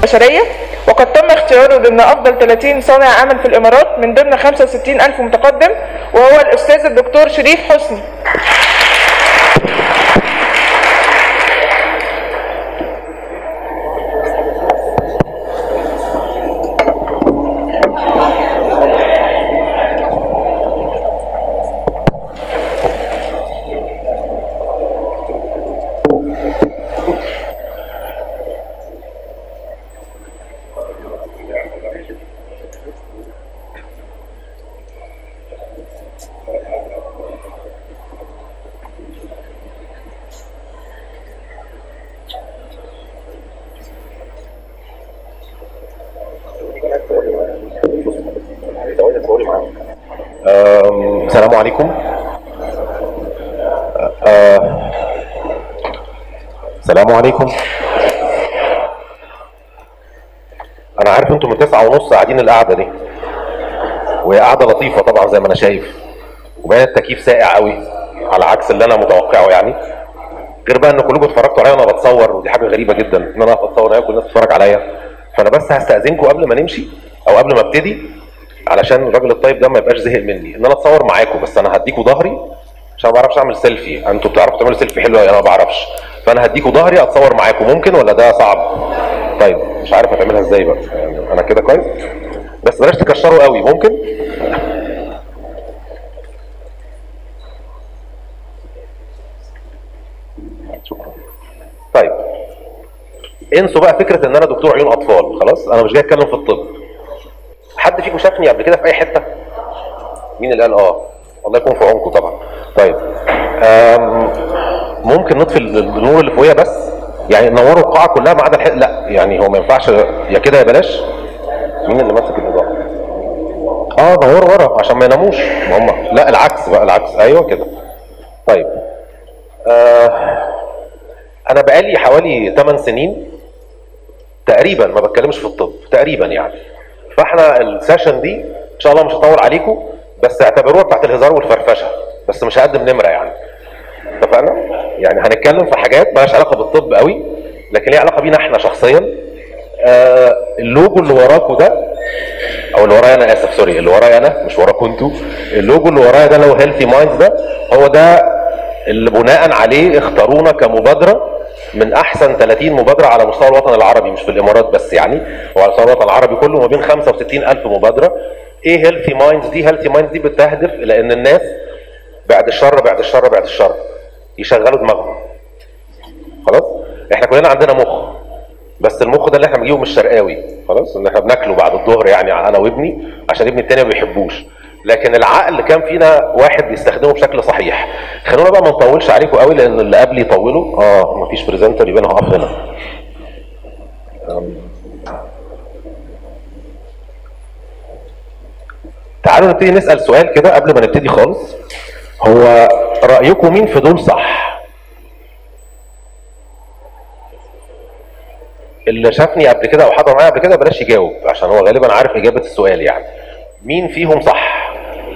البشرية وقد تم اختياره ضمن أفضل 30 صانع عمل في الإمارات من ضمن 65 ألف متقدم وهو الأستاذ الدكتور شريف حسني أم، السلام عليكم أه، السلام عليكم انا عارف انتم من تسعة ونص قاعدين القعده دي وهي قعده لطيفه طبعا زي ما انا شايف وبين التكييف ساقع قوي على عكس اللي انا متوقعه يعني غير بقى ان كلكم اتفرجتوا عليا وانا بتصور ودي حاجه غريبه جدا ان انا اتصور عليكم والناس تتفرج عليا فانا بس هستاذنكم قبل ما نمشي او قبل ما ابتدي علشان الراجل الطيب ده ما يبقاش زهق مني ان انا اتصور معاكم بس انا هديكوا ظهري عشان ما بعرفش اعمل سيلفي انتوا بتعرفوا تعملوا سيلفي حلو انا ما بعرفش فانا هديكوا ظهري اتصور معاكم ممكن ولا ده صعب طيب مش عارف هتعملها ازاي بقى يعني انا كده كويس بس بلاش تكشروا قوي ممكن شكرا طيب انسوا بقى فكره ان انا دكتور عيون اطفال خلاص انا مش جاي اتكلم في الطب حد فيكم شافني قبل كده في اي حته مين اللي قال اه الله يكون في عونكم طبعا طيب آم، ممكن نطفي النور اللي فوقيها بس يعني نوروا القاعه كلها ما عدا الحته لا يعني هو ما ينفعش يا كده يا بلاش مين اللي ماسك الاضاءه اه نوروا ورا عشان ما يناموش ما هم لا العكس بقى العكس ايوه كده طيب آه انا بقالي حوالي 8 سنين تقريبا ما بتكلمش في الطب تقريبا يعني فاحنا السيشن دي ان شاء الله مش هطول عليكم بس اعتبروها بتاعت الهزار والفرفشه بس مش هقدم نمره يعني اتفقنا يعني هنتكلم في حاجات مالهاش علاقه بالطب قوي لكن ليها علاقه بينا احنا شخصيا آه اللوجو اللي وراكوا ده او اللي ورايا انا اسف سوري اللي ورايا انا مش وراكم انتوا اللوجو اللي ورايا ده لو هيلثي مايندز ده هو ده اللي بناء عليه اختارونا كمبادره من احسن 30 مبادره على مستوى الوطن العربي مش في الامارات بس يعني وعلى مستوى الوطن العربي كله ما بين 65 الف مبادره ايه هيلثي مايندز دي هيلثي مايندز دي بتهدف الى ان الناس بعد الشر بعد الشر بعد الشر يشغلوا دماغهم خلاص احنا كلنا عندنا مخ بس المخ ده اللي احنا بنجيبه من الشرقاوي خلاص اللي احنا بناكله بعد الظهر يعني انا وابني عشان ابني التاني ما بيحبوش لكن العقل كان فينا واحد بيستخدمه بشكل صحيح خلونا بقى ما نطولش عليكم قوي لان اللي قبلي يطولوا اه مفيش بريزنتر يبقى انا هقف هنا أم. تعالوا نبتدي نسال سؤال كده قبل ما نبتدي خالص هو رايكم مين في دول صح اللي شافني قبل كده او حضر معايا قبل كده بلاش يجاوب عشان هو غالبا عارف اجابه السؤال يعني مين فيهم صح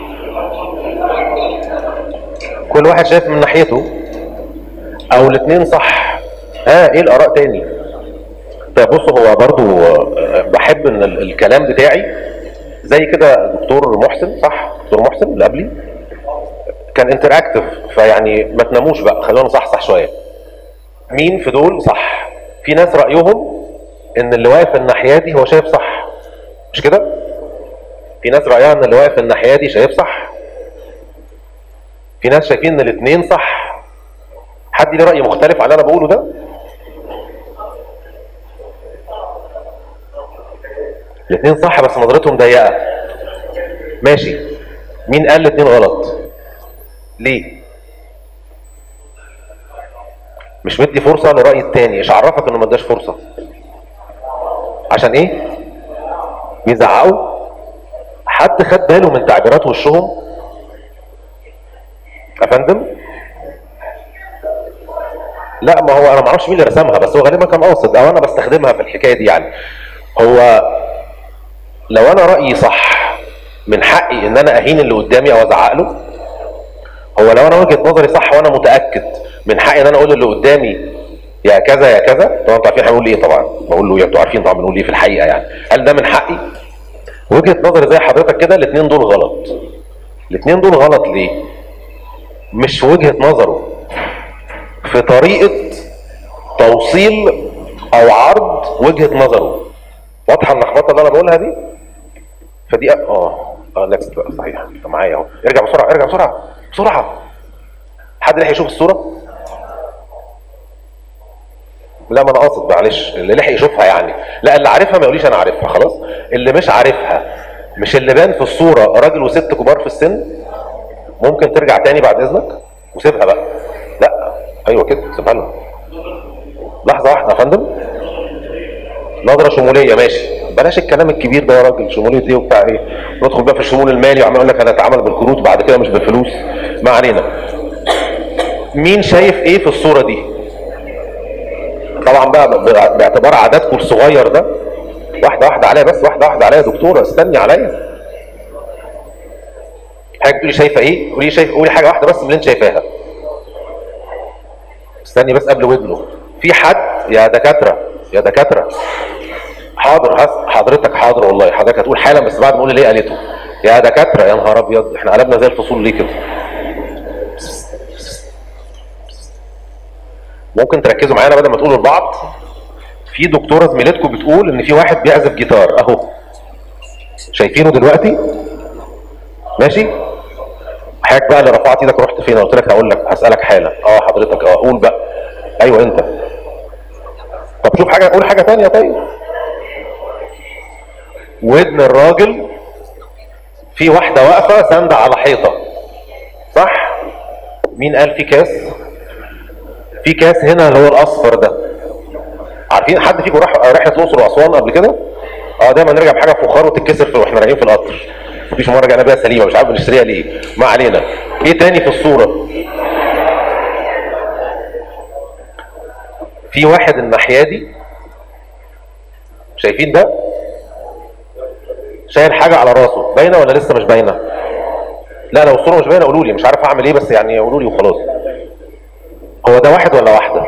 كل واحد شايف من ناحيته او الاثنين صح ها ايه الاراء تاني طيب بصوا هو برضو آه، بحب ان ال- الكلام بتاعي زي كده دكتور محسن صح دكتور محسن اللي قبلي كان انتراكتيف فيعني ما تناموش بقى خلونا نصحصح شويه مين في دول صح في ناس رايهم ان اللي واقف الناحيه دي هو شايف صح مش كده في ناس رايها ان اللي واقف الناحيه دي شايف صح في ناس شايفين ان الاثنين صح حد ليه راي مختلف على اللي انا بقوله ده الاثنين صح بس نظرتهم ضيقه ماشي مين قال الاثنين غلط ليه مش مدي فرصه للراي التاني ايش عرفك انه ما اداش فرصه عشان ايه بيزعقوا حد خد باله من تعبيرات وشهم يا فندم لا ما هو انا ما اعرفش مين اللي رسمها بس هو غالبا كان قاصد او انا بستخدمها في الحكايه دي يعني هو لو انا رايي صح من حقي ان انا اهين اللي قدامي او ازعق له هو لو انا وجهه نظري صح وانا متاكد من حقي ان انا اقول اللي قدامي يا كذا يا كذا طبعا انتوا عارفين هنقول ايه طبعا بقول له انتوا عارفين طبعا بنقول ايه في الحقيقه يعني هل ده من حقي وجهه نظري زي حضرتك كده الاثنين دول غلط الاثنين دول غلط ليه مش في وجهه نظره في طريقه توصيل او عرض وجهه نظره واضحه اللخبطه اللي انا بقولها دي فدي اه اه نكست بقى صحيح انت معايا اهو ارجع بسرعه ارجع بسرعه بسرعه حد لحق يشوف الصوره لا ما انا قاصد معلش اللي لحق يشوفها يعني لا اللي عارفها ما يقوليش انا عارفها خلاص اللي مش عارفها مش اللي بان في الصوره راجل وست كبار في السن ممكن ترجع تاني بعد اذنك وسيبها بقى لا ايوه كده سيبها لنا لحظه واحده يا فندم نظره شموليه ماشي بلاش الكلام الكبير ده يا راجل شموليه ايه وبتاع ايه ندخل بقى في الشمول المالي وعمال يقول لك انا اتعامل بالكروت بعد كده مش بالفلوس ما علينا مين شايف ايه في الصوره دي طبعا بقى ب- باعتبار عددكم الصغير ده واحده واحده عليا بس واحده واحده عليا يا دكتوره استني عليا حاجه تقولي شايفه ايه قولي شايف قولي حاجه واحده بس من اللي انت شايفاها استني بس قبل ودنه في حد يا دكاتره يا دكاتره حاضر هس- حضرتك حاضر والله حضرتك هتقول حالا بس بعد ما اقول ليه قالته يا دكاتره يا نهار ابيض احنا قلبنا زي الفصول ليه كده ممكن تركزوا معانا بدل ما تقولوا لبعض في دكتوره زميلتكم بتقول ان في واحد بيعزف جيتار اهو شايفينه دلوقتي ماشي حضرتك بقى اللي رفعت ايدك رحت فين قلت لك هقول لك هسالك حالا اه حضرتك اه قول بقى ايوه انت طب شوف حاجه قول حاجه تانية طيب ودن الراجل في واحده واقفه ساندة على حيطه صح مين قال في كاس في كاس هنا اللي هو الاصفر ده عارفين حد فيكم راح رحله الاقصر واسوان قبل كده اه دايما نرجع بحاجه فخار وتتكسر في واحنا راجعين في القطر مفيش مره رجعنا بيها سليمه مش عارف بنشتريها ليه ما علينا ايه تاني في الصوره في واحد الناحيه دي شايفين ده شايل حاجه على راسه باينه ولا لسه مش باينه لا لو الصوره مش باينه قولوا لي مش عارف اعمل ايه بس يعني قولوا لي وخلاص هو ده واحد ولا واحده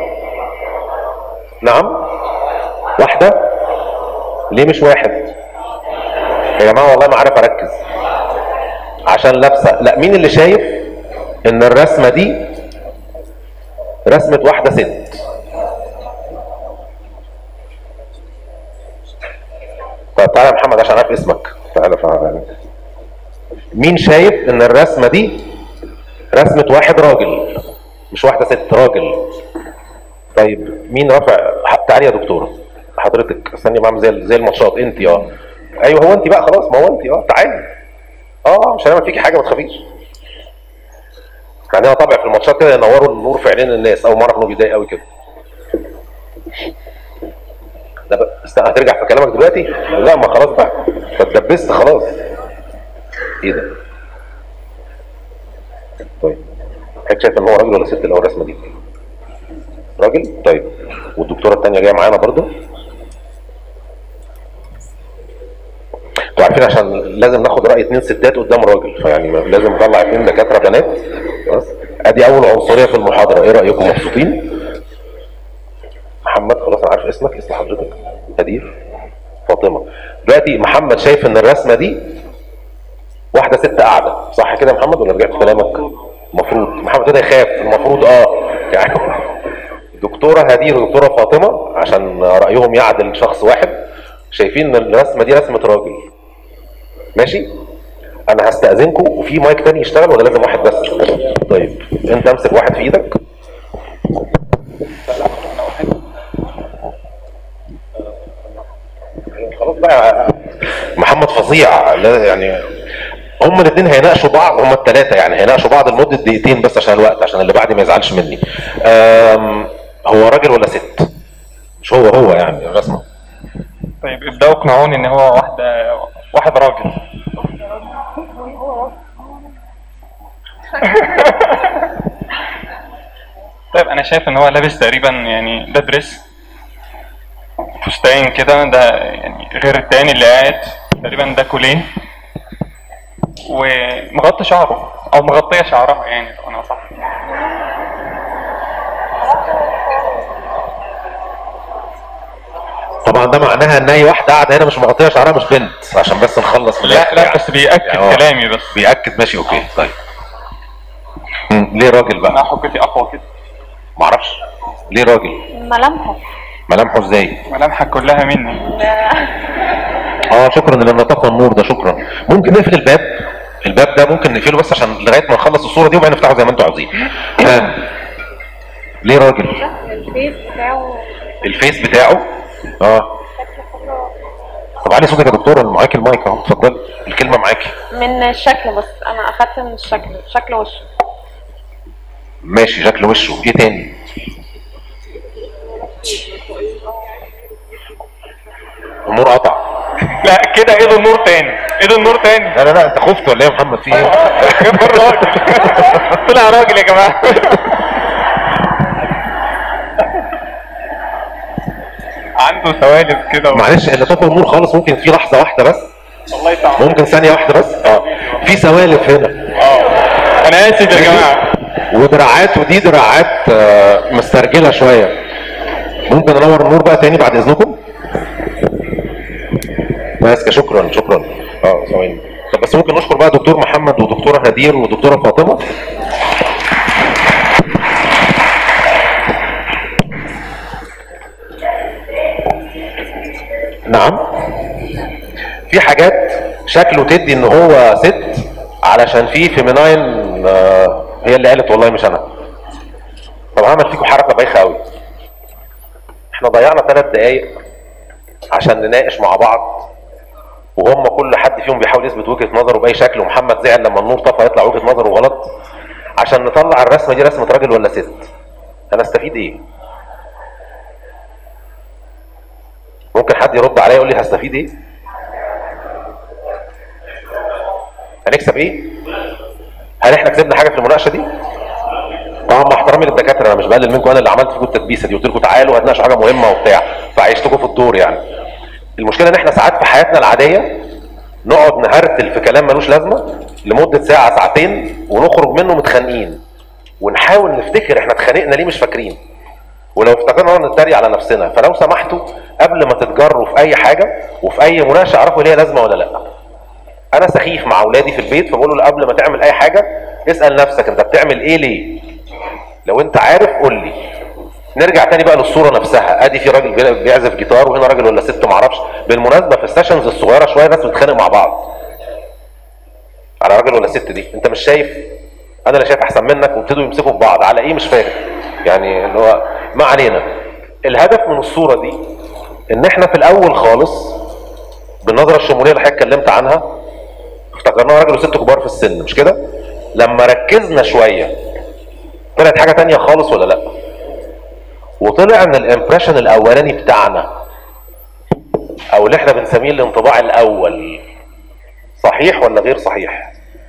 نعم واحده ليه مش واحد يا جماعه والله ما عارف اركز عشان لابسه لا مين اللي شايف ان الرسمه دي رسمه واحده ست طب تعالى يا محمد عشان عارف اسمك تعالى تعالى مين شايف ان الرسمه دي رسمه واحد راجل مش واحده ست راجل طيب مين رفع ح- تعالي يا دكتوره حضرتك استني بعمل زي زي الماتشات انت اه ايوه هو انت بقى خلاص ما هو انت اه تعالي اه مش هنعمل فيكي حاجه ما تخافيش عندنا طبع في الماتشات كده ينوروا النور في عينين الناس اول مره انه بيضايق قوي كده ده بقى استنى هترجع في كلامك دلوقتي لا ما خلاص بقى فتدبست خلاص ايه ده طيب حضرتك شايف ان هو راجل ولا ست اللي هو الرسمه دي راجل طيب والدكتوره الثانيه جايه معانا برضه انتوا عارفين عشان لازم ناخد راي اثنين ستات قدام راجل فيعني لازم نطلع اثنين دكاتره بنات خلاص ادي اول عنصريه في المحاضره ايه رايكم مبسوطين محمد خلاص انا عارف اسمك اسم حضرتك هدير فاطمه دلوقتي محمد شايف ان الرسمه دي واحده ست قاعده صح كده يا محمد ولا رجعت في كلامك المفروض محمد كده يخاف المفروض اه يعني دكتوره هدير ودكتوره فاطمه عشان رايهم يعدل شخص واحد شايفين ان الرسمه دي رسمه راجل ماشي انا هستاذنكم وفي مايك تاني يشتغل ولا لازم واحد بس طيب انت امسك واحد في ايدك خلاص بقى محمد فظيع لا يعني هما الاثنين هيناقشوا بعض هما الثلاثه يعني هيناقشوا بعض لمده دقيقتين بس عشان الوقت عشان اللي بعدي ما يزعلش مني أم، هو راجل ولا ست مش هو هو يعني الرسمه طيب ابداوا اقنعوني ان هو واحده واحد راجل طيب انا شايف ان هو لابس تقريبا يعني ده دريس فستان كده ده يعني غير التاني اللي قاعد تقريبا ده كولين ومغطي شعره او مغطيه شعرها يعني لو انا صح طبعا ده معناها ان اي واحده قاعده هنا مش مغطيه شعرها مش بنت عشان بس نخلص من لا الآخر لا يعني. بس بيأكد يعني هو كلامي بس بيأكد ماشي اوكي طيب مم، ليه راجل انا بقى حجتي اقوى كده معرفش ليه راجل ملامحه ملامحه ازاي ملامحك كلها مني اه شكرا للنطاق والنور ده شكرا ممكن نقفل الباب الباب ده ممكن نقفله بس عشان لغايه ما نخلص الصوره دي وبعدين نفتحه زي ما انتوا عاوزين آه. ليه راجل الفيس بتاعه الفيس بتاعه اه طب علي صوتك يا دكتوره معاكي المايك اهو اتفضلي الكلمه معاكي من الشكل بس انا اخدت من الشكل شكل وشه ماشي شكل وشه ايه تاني النور قطع لا كده ايه النور تاني ايه النور تاني لا لا لا انت خفت ولا ايه يا محمد في ايه كبر راجل طلع راجل يا جماعه عنده سوالف كده و- معلش اللي طفى النور خالص ممكن في لحظه واحده بس الله يسامحك ممكن ثانيه واحده بس اه في سوالف هنا انا اسف يا جماعه ودراعات ودي دراعات آه، مسترجله شويه ممكن انور النور بقى تاني بعد اذنكم ماسكه شكرا شكرا اه ثواني طب بس ممكن نشكر بقى دكتور محمد ودكتوره هدير ودكتوره فاطمه نعم في حاجات شكله تدي ان هو ست علشان في فيميناين آه، هي اللي قالت والله مش انا طب هعمل فيكم حركه بايخه قوي احنا ضيعنا ثلاث دقايق عشان نناقش مع بعض وهم كل حد فيهم بيحاول يثبت وجهه نظره باي شكل ومحمد زعل لما النور طفى يطلع وجهه نظره غلط عشان نطلع الرسمه دي رسمه راجل ولا ست انا استفيد ايه ممكن حد يرد عليا يقول لي هستفيد ايه هنكسب ايه هل احنا كسبنا حاجه في المناقشه دي طبعا مع احترامي للدكاتره انا مش بقلل منكم انا اللي عملت فيكم التدبيسه دي قلت لكم تعالوا هتناقشوا حاجه مهمه وبتاع فعيشتكم في الدور يعني المشكله ان احنا ساعات في حياتنا العاديه نقعد نهرتل في كلام ملوش لازمه لمده ساعه ساعتين ونخرج منه متخانقين ونحاول نفتكر احنا اتخانقنا ليه مش فاكرين ولو افتكرنا نقعد نتريق على نفسنا فلو سمحتوا قبل ما تتجروا في اي حاجه وفي اي مناقشه اعرفوا ليها لازمه ولا لا انا سخيف مع اولادي في البيت فبقول له قبل ما تعمل اي حاجه اسال نفسك انت بتعمل ايه ليه لو انت عارف قول لي نرجع تاني بقى للصوره نفسها ادي في راجل بي- بيعزف جيتار وهنا راجل ولا ست معرفش بالمناسبه في السيشنز الصغيره شويه ناس بتتخانق مع بعض على راجل ولا ست دي انت مش شايف انا اللي شايف احسن منك وابتدوا يمسكوا في بعض على ايه مش فاهم يعني اللي هو ما علينا الهدف من الصوره دي ان احنا في الاول خالص بالنظره الشموليه اللي حضرتك اتكلمت عنها افتكرناها راجل وست كبار في السن مش كده لما ركزنا شويه طلعت حاجه تانية خالص ولا لا وطلع ان الامبريشن الاولاني بتاعنا او اللي احنا بنسميه الانطباع الاول صحيح ولا غير صحيح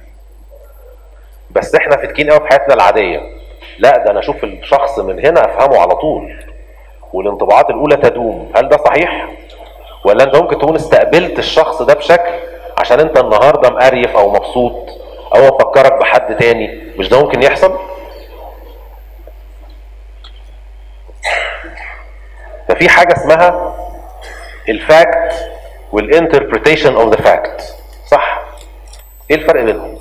بس احنا فاتكين قوي في حياتنا العاديه لا ده انا اشوف الشخص من هنا افهمه على طول والانطباعات الاولى تدوم هل ده صحيح ولا انت ممكن تكون استقبلت الشخص ده بشكل عشان انت النهارده مقريف او مبسوط او هو فكرك بحد تاني مش ده ممكن يحصل ففي حاجه اسمها الفاكت والانتربريتيشن اوف ذا فاكت صح ايه الفرق بينهم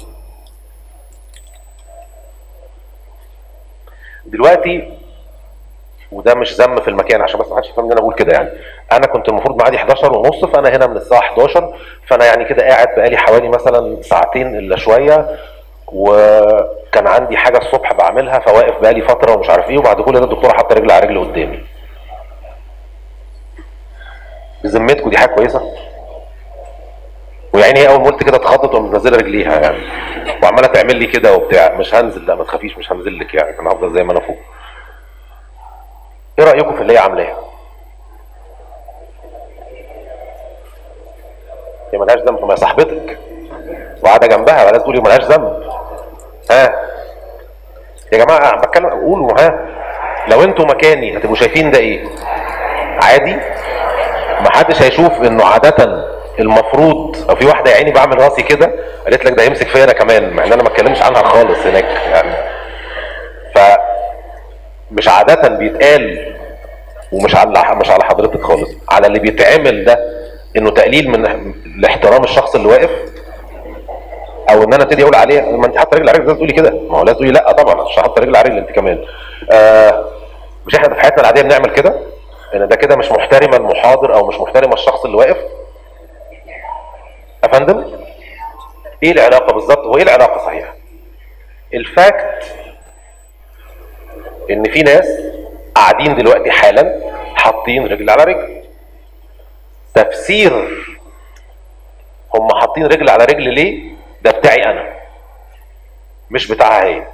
دلوقتي وده مش ذم في المكان عشان بس ما حدش يفهم ان انا بقول كده يعني انا كنت المفروض معادي 11 ونص فانا هنا من الساعه 11 فانا يعني كده قاعد بقالي حوالي مثلا ساعتين الا شويه وكان عندي حاجه الصبح بعملها فواقف بقالي فتره ومش عارف ايه وبعد كل ده الدكتوره حاطه رجل على رجل قدامي بذمتكم دي حاجه كويسه ويعني هي اول ما قلت كده اتخضت وقامت منزله رجليها يعني وعماله تعمل لي كده وبتاع مش هنزل لا ما تخافيش مش هنزل لك يعني انا هفضل زي ما انا فوق ايه رايكم في اللي هي عاملاه هي ملهاش ذنب ما هي صاحبتك وقاعده جنبها ولا تقولي ملهاش ذنب ها يا جماعه بتكلم قولوا ها لو انتوا مكاني هتبقوا شايفين ده ايه عادي محدش هيشوف انه عاده المفروض او في واحده يا عيني بعمل راسي كده قالت لك ده يمسك فيا انا كمان مع ان انا ما اتكلمش عنها خالص هناك يعني ف مش عاده بيتقال ومش على مش على حضرتك خالص على اللي بيتعمل ده انه تقليل من لاحترام الشخص اللي واقف او ان انا ابتدي اقول عليه ما انت حاطه رجل على رجل لازم تقولي كده ما هو لازم تقولي لا طبعا مش حاطه رجل على رجل انت كمان آه مش احنا في حياتنا العاديه بنعمل كده ان ده كده مش محترمه المحاضر او مش محترمه الشخص اللي واقف يا فندم ايه العلاقه بالظبط هو ايه العلاقه صحيح الفاكت ان في ناس قاعدين دلوقتي حالا حاطين رجل على رجل تفسير هم حاطين رجل على رجل ليه ده بتاعي انا مش بتاعها هي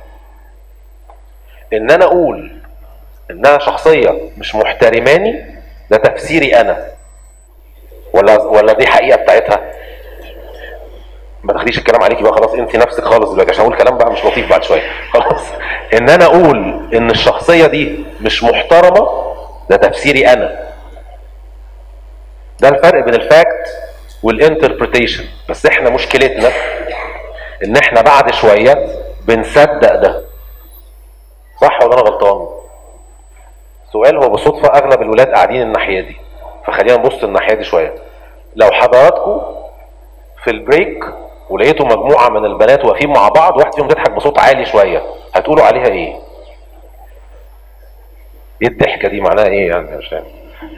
ان انا اقول انها شخصيه مش محترماني ده تفسيري انا ولا ولا دي حقيقه بتاعتها ما تاخديش الكلام عليكي بقى خلاص انت نفسك خالص دلوقتي عشان اقول كلام بقى مش لطيف بعد شويه خلاص ان انا اقول ان الشخصيه دي مش محترمه ده تفسيري انا ده الفرق بين الفاكت والانتربريتيشن بس احنا مشكلتنا ان احنا بعد شويه بنصدق ده صح ولا انا غلطان سؤال هو بالصدفه اغلب الولاد قاعدين الناحيه دي فخلينا نبص الناحيه دي شويه لو حضراتكم في البريك ولقيتوا مجموعه من البنات واقفين مع بعض واحد فيهم بيضحك بصوت عالي شويه هتقولوا عليها ايه ايه الضحكه دي معناها ايه يعني مش فاهم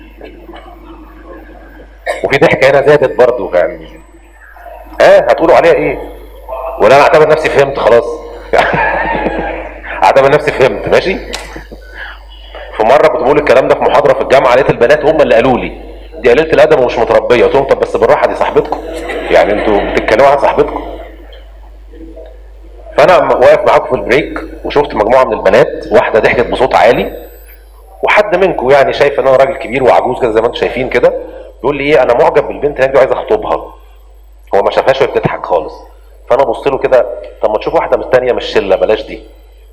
وفي ضحكه هنا زادت برضو يعني ها هتقولوا عليها ايه ولا انا اعتبر نفسي فهمت خلاص اعتبر نفسي فهمت ماشي في مره كنت بقول الكلام ده في محاضره في الجامعه لقيت البنات هم اللي قالوا لي دي قليله الادب ومش متربيه قلت لهم طب بس بالراحه دي صاحبتكم يعني انتوا بتتكلموا عن صاحبتكم فانا واقف معاكم في البريك وشفت مجموعه من البنات واحده ضحكت بصوت عالي وحد منكم يعني شايف ان انا راجل كبير وعجوز كده زي ما انتم شايفين كده يقول لي ايه انا معجب بالبنت هناك دي وعايز اخطبها هو ما شافهاش وهي بتضحك خالص فانا بص له كده طب ما تشوف واحده من الثانيه مش شله بلاش دي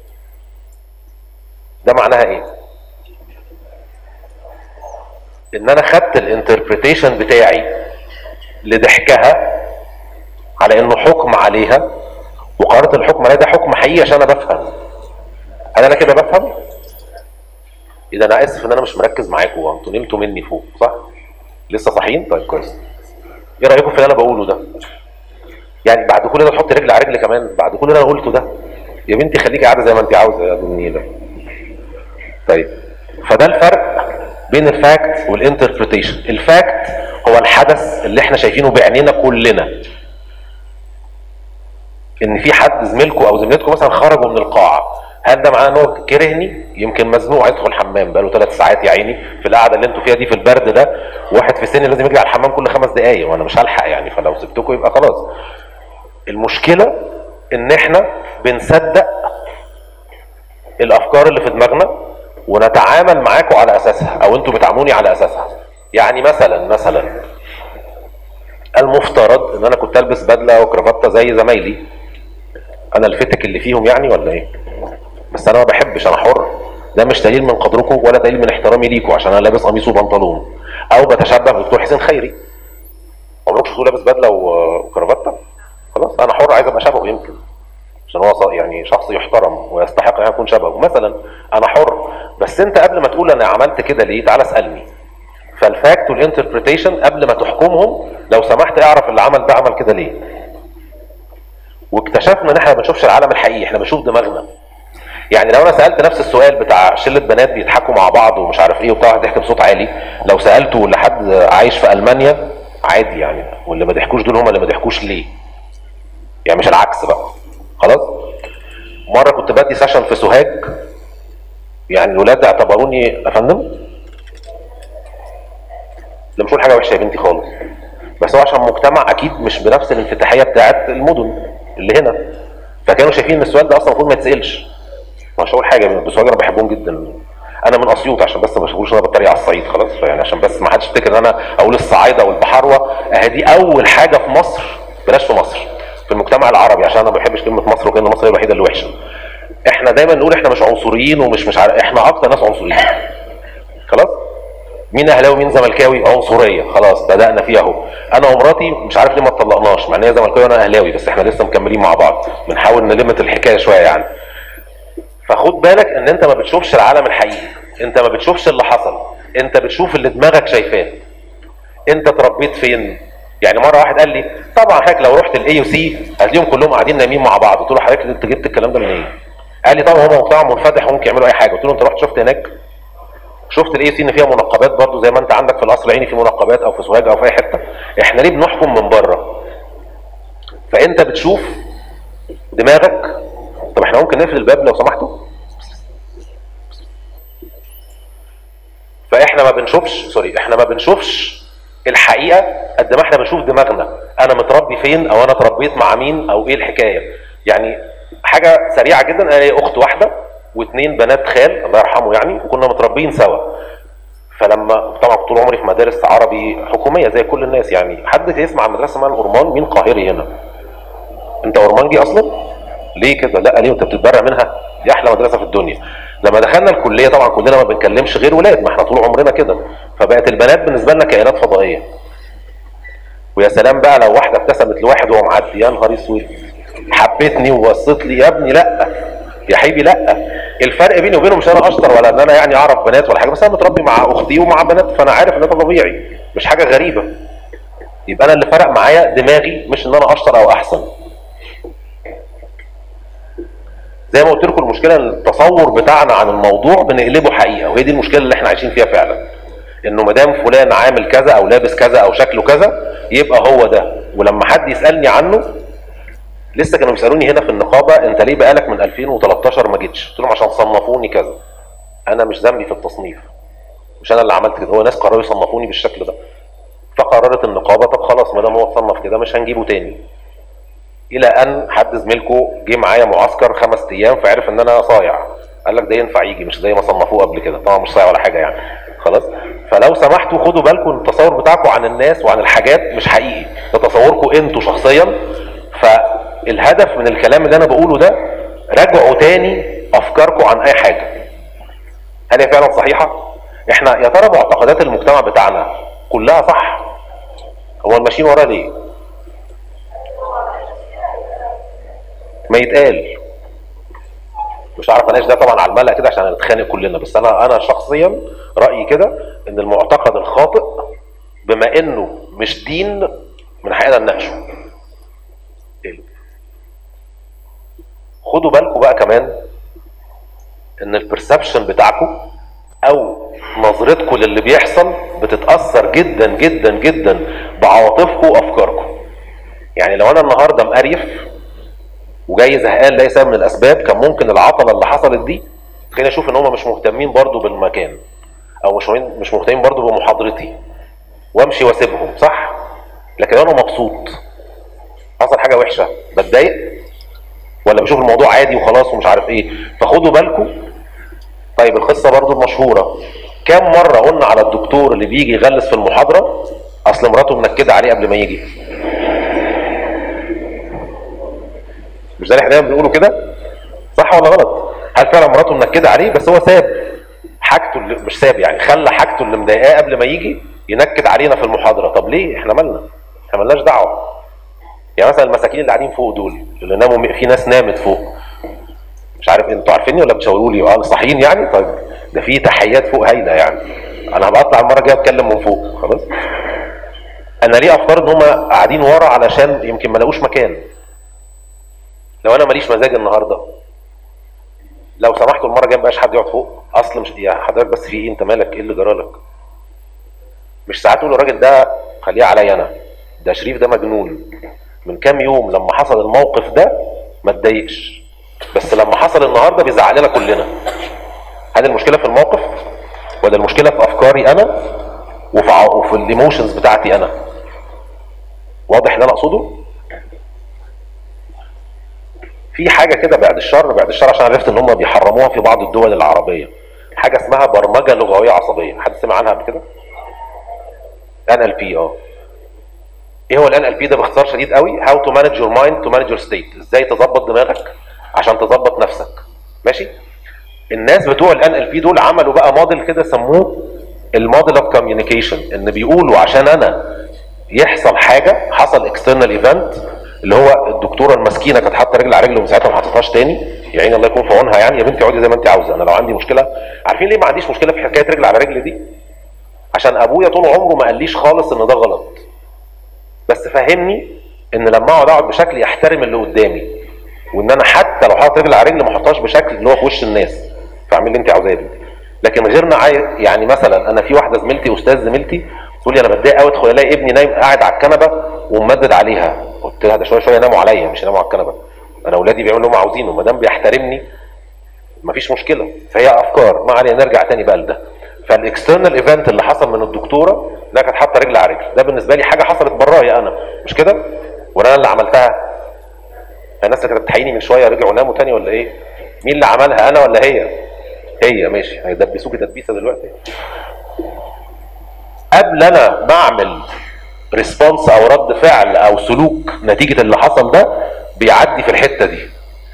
ده معناها ايه ان انا خدت الانتربريتيشن بتاعي لضحكها على انه حكم عليها وقررت الحكم عليها ده حكم حقيقي عشان انا بفهم هل انا كده بفهم اذا انا اسف ان انا مش مركز معاكم وانتوا نمتوا مني فوق صح لسه صاحيين طيب كويس ايه رايكم في اللي انا بقوله ده يعني بعد كل ده تحط رجل على رجل كمان بعد كل اللي انا قلته ده يا بنتي خليكي قاعده زي ما انت عاوزه يا ابو النيله طيب فده الفرق بين الفاكت والانتربريتيشن الفاكت هو الحدث اللي احنا شايفينه بعينينا كلنا ان في حد زميلكم او زميلتكم مثلا خرجوا من القاعه هل ده معناه ان هو كرهني يمكن مزنوق يدخل الحمام بقاله ثلاث ساعات يا عيني في القعده اللي انتوا فيها دي في البرد ده واحد في سني لازم يجري على الحمام كل خمس دقائق وانا مش هلحق يعني فلو سبتكم يبقى خلاص المشكله ان احنا بنصدق الافكار اللي في دماغنا ونتعامل معاكم على اساسها او انتوا بتعاملوني على اساسها يعني مثلا مثلا المفترض ان انا كنت البس بدله وكرافته زي زمايلي انا الفتك اللي فيهم يعني ولا ايه بس انا ما بحبش انا حر ده مش دليل من قدركم ولا دليل من احترامي ليكم عشان انا لابس قميص وبنطلون او بتشبه بدكتور حسين خيري عمرك شفتوه لابس بدله وكرافته خلاص انا حر عايز ابقى شبهه يمكن عشان هو ص- يعني شخص يحترم ويستحق ان يكون شبهه مثلا انا حر بس انت قبل ما تقول انا عملت كده ليه تعالى اسالني فالفاكت والانتربريتيشن قبل ما تحكمهم لو سمحت اعرف اللي عمل ده عمل كده ليه واكتشفنا ان احنا ما بنشوفش العالم الحقيقي احنا بنشوف دماغنا يعني لو انا سالت نفس السؤال بتاع شله بنات بيضحكوا مع بعض ومش عارف ايه وبتاع واحد ضحك بصوت عالي لو سالته لحد عايش في المانيا عادي يعني واللي ما ضحكوش دول هم اللي ما ضحكوش ليه يعني مش العكس بقى خلاص مره كنت بدي سيشن في سوهاج يعني الولاد اعتبروني يا فندم ده مش هقول حاجه وحشه يا بنتي خالص بس هو عشان مجتمع اكيد مش بنفس الانفتاحيه بتاعت المدن اللي هنا فكانوا شايفين ان السؤال ده اصلا المفروض ما يتسالش مش هقول حاجه بس انا بحبهم جدا انا من اسيوط عشان بس ما تقولوش انا بتريق على الصعيد خلاص يعني عشان بس ما حدش يفتكر ان انا اقول الصعايده والبحروه اهي دي اول حاجه في مصر بلاش في مصر في المجتمع العربي عشان انا ما بحبش كلمه مصر وكان مصر هي الوحيده اللي وحشه احنا دايما نقول احنا مش عنصريين ومش مش عارف احنا اكتر ناس عنصريين خلاص مين اهلاوي مين زملكاوي عنصريه خلاص بدانا فيها اهو انا ومراتي مش عارف ليه ما اتطلقناش مع ان هي زملكاوي وانا اهلاوي بس احنا لسه مكملين مع بعض بنحاول نلمت الحكايه شويه يعني فخد بالك ان انت ما بتشوفش العالم الحقيقي انت ما بتشوفش اللي حصل انت بتشوف اللي دماغك شايفاه انت اتربيت فين يعني مره واحد قال لي طبعا حضرتك لو رحت الاي يو سي هتلاقيهم كلهم قاعدين نايمين مع بعض قلت له حضرتك انت جبت الكلام ده من ايه قال لي طبعا هم مجتمع منفتح وممكن يعملوا اي حاجه قلت له انت رحت شفت هناك شفت الاي سي ان فيها منقبات برضو زي ما انت عندك في القصر العيني في منقبات او في سوهاج او في اي حته احنا ليه بنحكم من بره فانت بتشوف دماغك طب احنا ممكن نقفل الباب لو سمحتوا فاحنا ما بنشوفش سوري احنا ما بنشوفش الحقيقه قد ما احنا بنشوف دماغنا انا متربي فين او انا اتربيت مع مين او ايه الحكايه يعني حاجه سريعه جدا انا ليا اخت واحده واثنين بنات خال الله يرحمه يعني وكنا متربيين سوا فلما طبعا طول عمري في مدارس عربي حكوميه زي كل الناس يعني حد يسمع عن مدرسه اسمها الأورمان مين قاهري هنا انت اورمانجي اصلا ليه كده لا ليه انت بتتبرع منها دي احلى مدرسه في الدنيا لما دخلنا الكليه طبعا كلنا ما بنكلمش غير ولاد ما احنا طول عمرنا كده فبقت البنات بالنسبه لنا كائنات فضائيه ويا سلام بقى لو واحده ابتسمت لواحد وهو معدي يا نهار اسود حبتني وبصت لي يا ابني لا يا حبيبي لا الفرق بيني وبينه مش انا اشطر ولا ان انا يعني اعرف بنات ولا حاجه بس انا متربي مع اختي ومع بنات فانا عارف ان ده طبيعي مش حاجه غريبه يبقى انا اللي فرق معايا دماغي مش ان انا اشطر او احسن زي ما قلت لكم المشكله ان التصور بتاعنا عن الموضوع بنقلبه حقيقه وهي دي المشكله اللي احنا عايشين فيها فعلا انه ما دام فلان عامل كذا او لابس كذا او شكله كذا يبقى هو ده ولما حد يسالني عنه لسه كانوا بيسالوني هنا في النقابه انت ليه بقالك من 2013 ما جيتش؟ قلت لهم عشان صنفوني كذا انا مش ذنبي في التصنيف مش انا اللي عملت كده هو ناس قرروا يصنفوني بالشكل ده فقررت النقابه طب خلاص ما دام هو اتصنف كده مش هنجيبه تاني الى ان حد زميلكو جه معايا معسكر خمس ايام فعرف ان انا صايع قال لك ده ينفع يجي مش زي ما صنفوه قبل كده طبعا مش صايع ولا حاجه يعني خلاص فلو سمحتوا خدوا بالكم التصور بتاعكم عن الناس وعن الحاجات مش حقيقي ده تصوركم انتوا شخصيا فالهدف من الكلام اللي انا بقوله ده راجعوا تاني افكاركم عن اي حاجه هل هي فعلا صحيحه احنا يا ترى معتقدات المجتمع بتاعنا كلها صح هو ماشيين ورا ليه ما يتقال مش عارف اناقش ده طبعا على الملأ كده عشان نتخانق كلنا بس انا انا شخصيا رايي كده ان المعتقد الخاطئ بما انه مش دين من حقنا نناقشه إيه؟ خدوا بالكم بقى كمان ان البرسبشن بتاعكم او نظرتكم للي بيحصل بتتاثر جدا جدا جدا بعواطفكم وافكاركم يعني لو انا النهارده مقريف وجاي زهقان لاي سبب من الاسباب كان ممكن العطله اللي حصلت دي تخليني اشوف ان هم مش مهتمين برضو بالمكان او مش مش مهتمين برضو بمحاضرتي وامشي واسيبهم صح لكن انا مبسوط حصل حاجه وحشه بتضايق ولا بشوف الموضوع عادي وخلاص ومش عارف ايه فخدوا بالكم طيب القصه برضو المشهوره كم مره قلنا على الدكتور اللي بيجي يغلس في المحاضره اصل مراته منكده عليه قبل ما يجي مش ده اللي احنا دايما بنقوله كده صح ولا غلط هل فعلا مراته منكده عليه بس هو ساب حاجته اللي مش ساب يعني خلى حاجته اللي مضايقاه قبل ما يجي ينكد علينا في المحاضره طب ليه احنا مالنا احنا مالناش دعوه يعني مثلا المساكين اللي قاعدين فوق دول اللي ناموا في ناس نامت فوق مش عارف انتوا عارفيني ولا بتشاوروا لي اه صاحيين يعني طيب ده في تحيات فوق هايله يعني انا هبقى اطلع المره الجايه اتكلم من فوق خلاص انا ليه افترض ان هم قاعدين ورا علشان يمكن ما لاقوش مكان لو انا ماليش مزاج النهارده لو سمحتوا المره الجايه مبقاش حد يقعد فوق اصل مش يا حضرتك بس في ايه انت مالك ايه اللي جرالك مش ساعات تقول الراجل ده خليه عليا انا ده شريف ده مجنون من كام يوم لما حصل الموقف ده ما اتضايقش بس لما حصل النهارده بيزعلنا كلنا هل المشكله في الموقف ولا المشكله في افكاري انا وفي ع- وفي الايموشنز بتاعتي انا واضح اللي انا اقصده في حاجه كده بعد الشر بعد الشر عشان عرفت ان هم بيحرموها في بعض الدول العربيه حاجه اسمها برمجه لغويه عصبيه حد سمع عنها قبل كده ان ال بي اه ايه هو الان ال بي ده باختصار شديد قوي هاو تو مانج يور مايند تو مانج يور ستيت ازاي تظبط دماغك عشان تظبط نفسك ماشي الناس بتوع الان ال بي دول عملوا بقى موديل كده سموه الموديل اوف كوميونيكيشن ان بيقولوا عشان انا يحصل حاجه حصل اكسترنال ايفنت اللي هو الدكتوره المسكينه كانت حاطه رجل على رجل ومن ساعتها ما حطيتهاش تاني يا عيني الله يكون في عونها يعني يا بنتي اقعدي زي ما انت عاوزه انا لو عندي مشكله عارفين ليه ما عنديش مشكله في حكايه رجل على رجل دي عشان ابويا طول عمره ما قاليش خالص ان ده غلط بس فهمني ان لما اقعد اقعد بشكل يحترم اللي قدامي وان انا حتى لو حاطط رجل على رجل ما احطهاش بشكل اللي هو في وش الناس فاعمل اللي انت عاوزاه دي لكن غيرنا عاي... يعني مثلا انا في واحده زميلتي استاذ زميلتي تقول لي انا بتضايق قوي ادخل الاقي ابني نايم قاعد على الكنبه وممدد عليها قلت لها ده شويه شويه يناموا عليا مش يناموا على الكنبه انا اولادي بيعملوا اللي هم عاوزينه ما دام بيحترمني مفيش مشكله فهي افكار ما علينا نرجع تاني بقى لده فالاكسترنال ايفنت اللي حصل من الدكتوره انها كانت حاطه رجل على رجل ده بالنسبه لي حاجه حصلت برايا انا مش كده وانا اللي عملتها الناس اللي كانت بتحييني من شويه رجعوا ناموا تاني ولا ايه مين اللي عملها انا ولا هي هي ماشي هيدبسوكي تدبيسه دلوقتي قبل انا ما اعمل ريسبونس او رد فعل او سلوك نتيجه اللي حصل ده بيعدي في الحته دي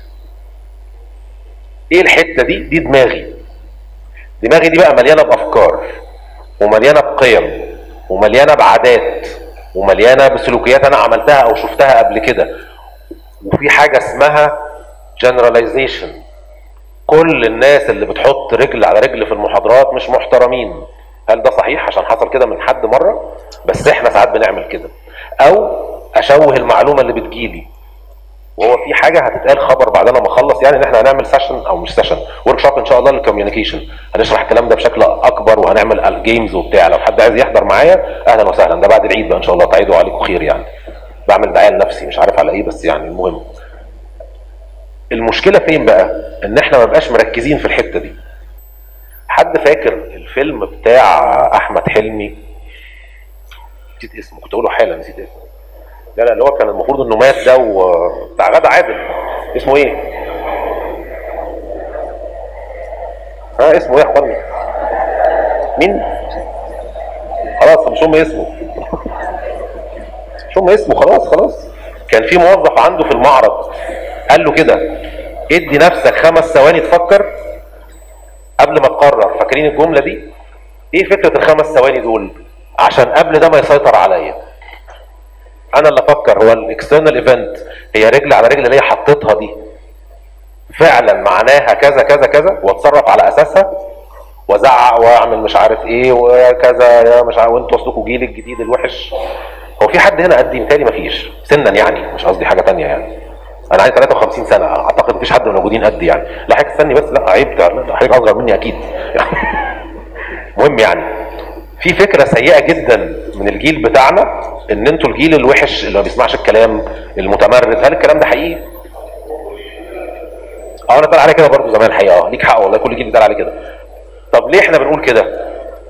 ايه الحته دي دي دماغي دماغي دي بقى مليانه بافكار ومليانه بقيم ومليانه بعادات ومليانه بسلوكيات انا عملتها او شفتها قبل كده وفي حاجه اسمها generalization كل الناس اللي بتحط رجل على رجل في المحاضرات مش محترمين هل ده صحيح عشان حصل كده من حد مره بس احنا ساعات بنعمل كده او اشوه المعلومه اللي بتجيلي وهو في حاجه هتتقال خبر بعد انا ما اخلص يعني ان احنا هنعمل سيشن او مش سيشن ورك شوب ان شاء الله للكوميونيكيشن هنشرح الكلام ده بشكل اكبر وهنعمل جيمز وبتاع لو حد عايز يحضر معايا اهلا وسهلا ده بعد العيد بقى ان شاء الله تعيدوا عليكم خير يعني بعمل دعايه لنفسي مش عارف على ايه بس يعني المهم المشكله فين بقى ان احنا ما بقاش مركزين في الحته دي حد فاكر الفيلم بتاع احمد حلمي نسيت اسمه كنت اقوله حالا نسيت اسمه لا لا اللي هو كان المفروض انه مات ده و- بتاع غادة عادل اسمه ايه؟ ها اسمه ايه يا اخواني؟ مين؟ خلاص مش هم اسمه مش هم اسمه خلاص خلاص كان في موظف عنده في المعرض قال له كده ادي نفسك خمس ثواني تفكر قبل ما تقرر فاكرين الجمله دي؟ ايه فكره الخمس ثواني دول؟ عشان قبل ده ما يسيطر عليا انا اللي افكر هو الاكسترنال ايفنت هي رجل على رجل اللي هي حطيتها دي فعلا معناها كذا كذا كذا واتصرف على اساسها وازعق واعمل مش عارف ايه وكذا يا مش عارف وانتوا اصلكوا جيل الجديد الوحش هو في حد هنا قدي مثالي مفيش سنا يعني مش قصدي حاجه تانية يعني انا عندي 53 سنه اعتقد مفيش حد من الموجودين قدي يعني لا حضرتك استني بس لا عيب ده لا، حضرتك اصغر مني اكيد المهم يعني في فكره سيئه جدا من الجيل بتاعنا ان انتوا الجيل الوحش اللي ما بيسمعش الكلام المتمرد هل الكلام ده حقيقي؟ اه انا اتقال عليه كده برضه زمان الحقيقه اه ليك حق والله كل جيل بيتقال عليه كده طب ليه احنا بنقول كده؟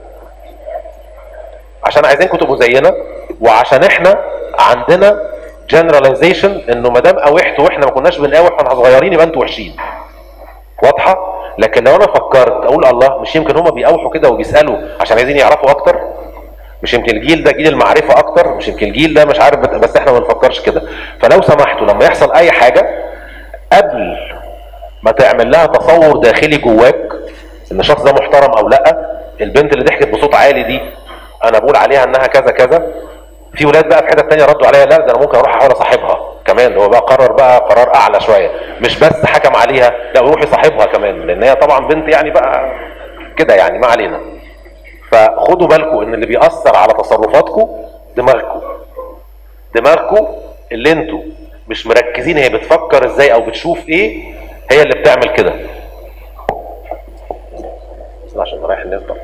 عشان عايزينكم تبقوا زينا وعشان احنا عندنا جنراليزيشن انه ما دام قاوحتوا واحنا ما كناش بنقاوح واحنا صغيرين يبقى انتوا وحشين واضحه لكن لو انا فكرت اقول الله مش يمكن هما بيقاوحوا كده وبيسالوا عشان عايزين يعرفوا اكتر مش يمكن الجيل ده جيل المعرفه اكتر مش يمكن الجيل ده مش عارف بت- بس احنا ما بنفكرش كده فلو سمحتوا لما يحصل اي حاجه قبل ما تعمل لها تصور داخلي جواك ان الشخص ده محترم او لا البنت اللي ضحكت بصوت عالي دي انا بقول عليها انها كذا كذا في ولاد بقى في حته تانية ردوا عليا لا ده انا ممكن اروح احاول اصاحبها كمان هو بقى قرر بقى قرار اعلى شويه مش بس حكم عليها لا ويروح يصاحبها كمان لان هي طبعا بنت يعني بقى كده يعني ما علينا فخدوا بالكم ان اللي بيأثر على تصرفاتكم دماغكم دماغكم اللي انتوا مش مركزين هي بتفكر ازاي او بتشوف ايه هي اللي بتعمل كده بس عشان رايح الناس بقى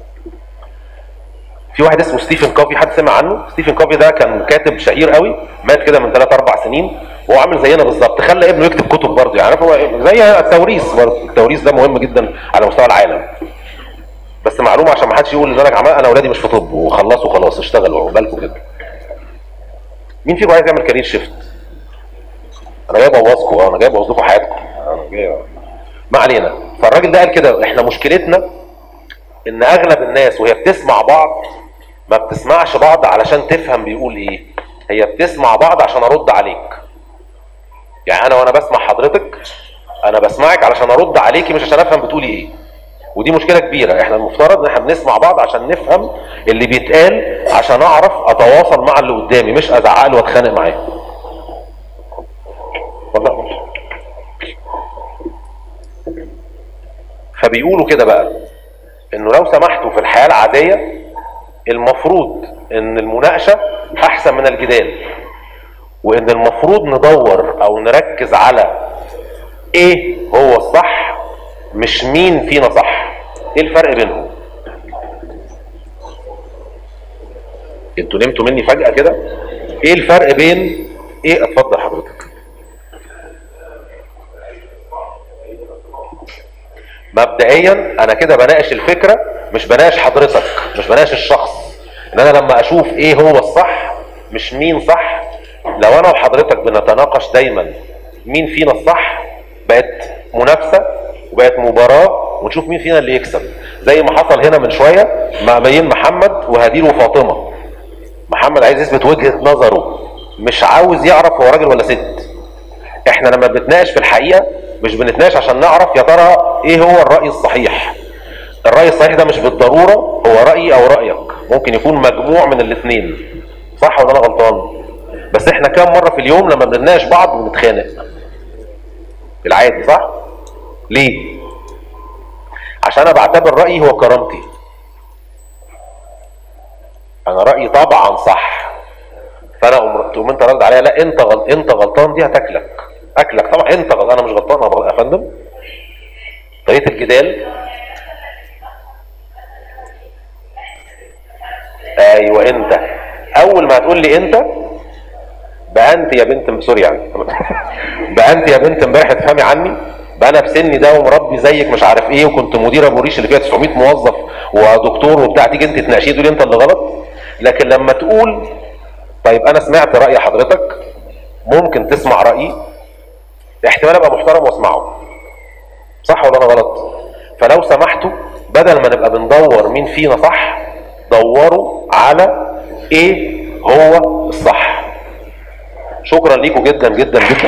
في واحد اسمه ستيفن كوفي حد سمع عنه ستيفن كوفي ده كان كاتب شهير قوي مات كده من 3 4 سنين وهو عامل زينا بالظبط خلى ابنه يكتب كتب برضه يعني هو زي التوريث برضه التوريث ده مهم جدا على مستوى العالم بس معلومه عشان ما حدش يقول ان انا عمال انا اولادي مش في طب وخلصوا خلاص اشتغلوا بالكم كده مين فيكم عايز يعمل كارير شيفت انا جاي ابوظكم اه انا جاي ابوظ لكم حياتكم انا جاي ما علينا فالراجل ده قال كده احنا مشكلتنا ان اغلب الناس وهي بتسمع بعض ما بتسمعش بعض علشان تفهم بيقول ايه هي بتسمع بعض عشان ارد عليك يعني انا وانا بسمع حضرتك انا بسمعك علشان ارد عليكي مش عشان افهم بتقولي ايه ودي مشكله كبيره احنا المفترض ان احنا بنسمع بعض عشان نفهم اللي بيتقال عشان اعرف اتواصل مع اللي قدامي مش ازعق له واتخانق معاه والله فبيقولوا كده بقى انه لو سمحتوا في الحياه العاديه المفروض ان المناقشه احسن من الجدال وان المفروض ندور او نركز على ايه هو الصح مش مين فينا صح ايه الفرق بينهم انتوا نمتوا مني فجأة كده ايه الفرق بين ايه اتفضل حضرتك مبدئيا انا كده بناقش الفكرة مش بناقش حضرتك مش بناقش الشخص ان انا لما اشوف ايه هو الصح مش مين صح لو انا وحضرتك بنتناقش دايما مين فينا الصح بقت منافسة وبقت مباراة ونشوف مين فينا اللي يكسب زي ما حصل هنا من شوية مع بين محمد وهدير وفاطمة محمد عايز يثبت وجهة نظره مش عاوز يعرف هو راجل ولا ست احنا لما بنتناقش في الحقيقة مش بنتناقش عشان نعرف يا ترى ايه هو الرأي الصحيح الرأي الصحيح ده مش بالضرورة هو رأيي او رأيك ممكن يكون مجموع من الاثنين صح ولا انا غلطان بس احنا كام مرة في اليوم لما بنتناقش بعض بنتخانق العادي صح ليه عشان انا بعتبر رأيي هو كرامتي انا رايي طبعا صح فانا أقوم- تقوم انت رد عليا لا انت غلط انت غلطان دي هتاكلك اكلك طبعا انت غلط انا مش غلطان انا غلط- يا فندم طريقه الجدال ايوه انت اول ما هتقول لي انت بقى انت يا بنت سوري يعني بقى انت يا بنت امبارح تفهمي عني بقى انا بسني ده ومربي زيك مش عارف ايه وكنت مدير ابو ريش اللي فيها 900 موظف ودكتور وبتاع تيجي انت تناقشيه تقولي انت اللي غلط لكن لما تقول طيب انا سمعت راي حضرتك ممكن تسمع رايي احتمال ابقى محترم واسمعه صح ولا انا غلط فلو سمحتوا بدل ما نبقى بندور مين فينا صح دوروا على ايه هو الصح شكرا ليكم جدا جدا جدا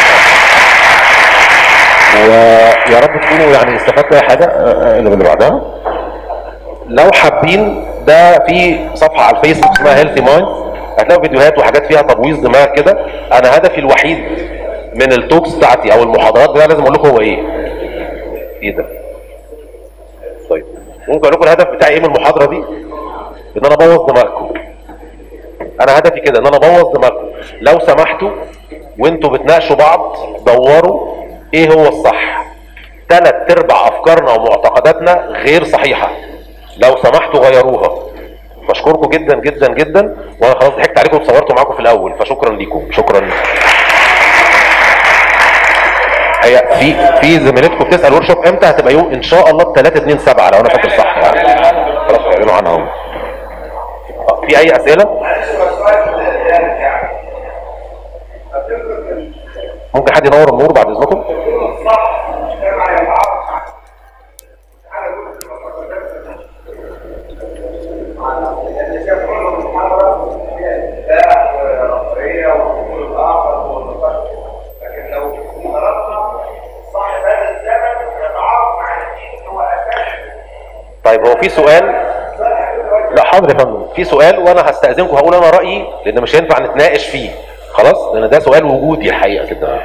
ويا رب تكونوا يعني استفدتوا اي حاجه آه، آه، اللي بعدها لو حابين ده في صفحه على الفيسبوك اسمها هيلثي مايند هتلاقوا فيديوهات وحاجات فيها تبويض دماغ كده انا هدفي الوحيد من التوكس بتاعتي او المحاضرات ده لازم اقول لكم هو ايه ايه ده طيب ممكن اقول لكم الهدف بتاعي ايه من المحاضره دي ان انا ابوظ دماغكم انا هدفي كده ان انا ابوظ دماغكم لو سمحتوا وانتوا بتناقشوا بعض دوروا ايه هو الصح ثلاث ارباع افكارنا ومعتقداتنا غير صحيحه لو سمحتوا غيروها بشكركم جدا جدا جدا وانا خلاص ضحكت عليكم وصورت معاكم في الاول فشكرا ليكم شكرا هي في في زميلتكم بتسال ورك شوب امتى هتبقى يوم ان شاء الله 3 2 7 لو انا فاكر صح يعني خلاص اعلنوا عنها اهو آه، في اي اسئله ممكن حد ينور النور بعد اذنكم طيب هو في سؤال لا حاضر يا فندم في سؤال وانا هستاذنكم هقول انا رايي لان مش هينفع نتناقش فيه خلاص لان ده سؤال وجودي الحقيقه كده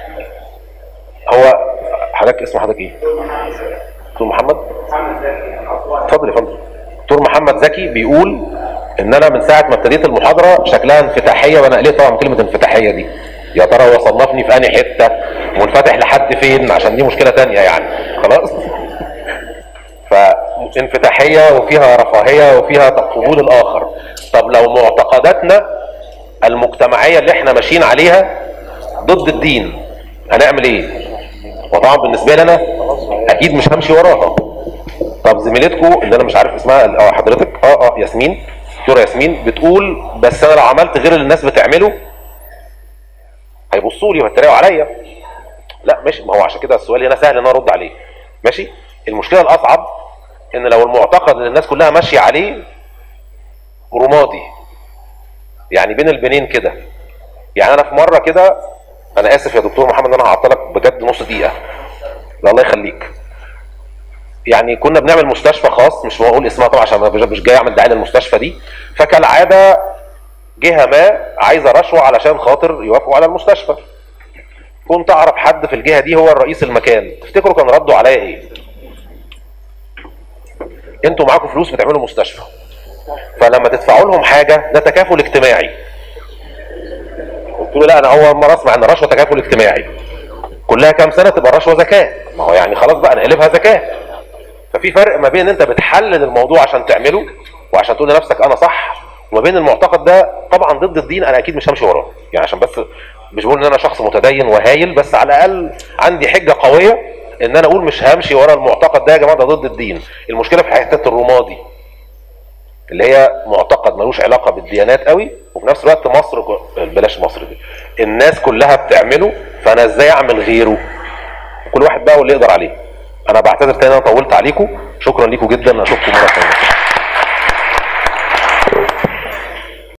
هو حضرتك اسم حضرتك ايه دكتور محمد اتفضل يا فندم دكتور محمد زكي بيقول ان انا من ساعه ما ابتديت المحاضره شكلها انفتاحيه وانا قلت طبعا كلمه انفتاحيه دي يا ترى هو صنفني في انهي حته منفتح لحد فين عشان دي مشكله تانية يعني خلاص فانفتاحيه وفيها رفاهيه وفيها قبول الاخر طب لو معتقداتنا المجتمعيه اللي احنا ماشيين عليها ضد الدين هنعمل ايه وطبعا بالنسبه لي انا اكيد مش همشي وراها طب زميلتكم اللي انا مش عارف اسمها اه حضرتك اه اه ياسمين دكتوره ياسمين بتقول بس انا لو عملت غير اللي الناس بتعمله هيبصوا لي وهيتريقوا عليا لا ماشي ما هو عشان كده السؤال هنا سهل ان انا ارد عليه ماشي المشكله الاصعب ان لو المعتقد اللي الناس كلها ماشيه عليه رمادي يعني بين البنين كده يعني انا في مره كده انا اسف يا دكتور محمد ان انا هعطلك بجد نص دقيقه لا الله يخليك يعني كنا بنعمل مستشفى خاص مش بقول اسمها طبعا عشان أنا مش- مش جاي اعمل دعايه للمستشفى دي فكالعاده جهه ما عايزه رشوه علشان خاطر يوافقوا على المستشفى كنت اعرف حد في الجهه دي هو الرئيس المكان تفتكروا كان ردوا عليا ايه انتوا معاكم فلوس بتعملوا مستشفى فلما تدفعوا لهم حاجه ده تكافل اجتماعي قلت له لا انا اول مره اسمع ان الرشوه تكافل اجتماعي كلها كام سنه تبقى الرشوه زكاه ما هو يعني خلاص بقى نقلبها زكاه ففي فرق ما بين ان انت بتحلل الموضوع عشان تعمله وعشان تقول لنفسك انا صح وما بين المعتقد ده طبعا ضد الدين انا اكيد مش همشي وراه يعني عشان بس مش بقول ان انا شخص متدين وهايل بس على الاقل عندي حجه قويه ان انا اقول مش همشي ورا المعتقد ده يا جماعه ده ضد الدين المشكله في حته الرمادي اللي هي معتقد ملوش علاقه بالديانات قوي وفي نفس الوقت مصر كو- بلاش مصر دي الناس كلها بتعمله فانا ازاي اعمل غيره كل واحد بقى واللي يقدر عليه انا بعتذر تاني انا طولت عليكم شكرا ليكم جدا اشوفكم مره ثانيه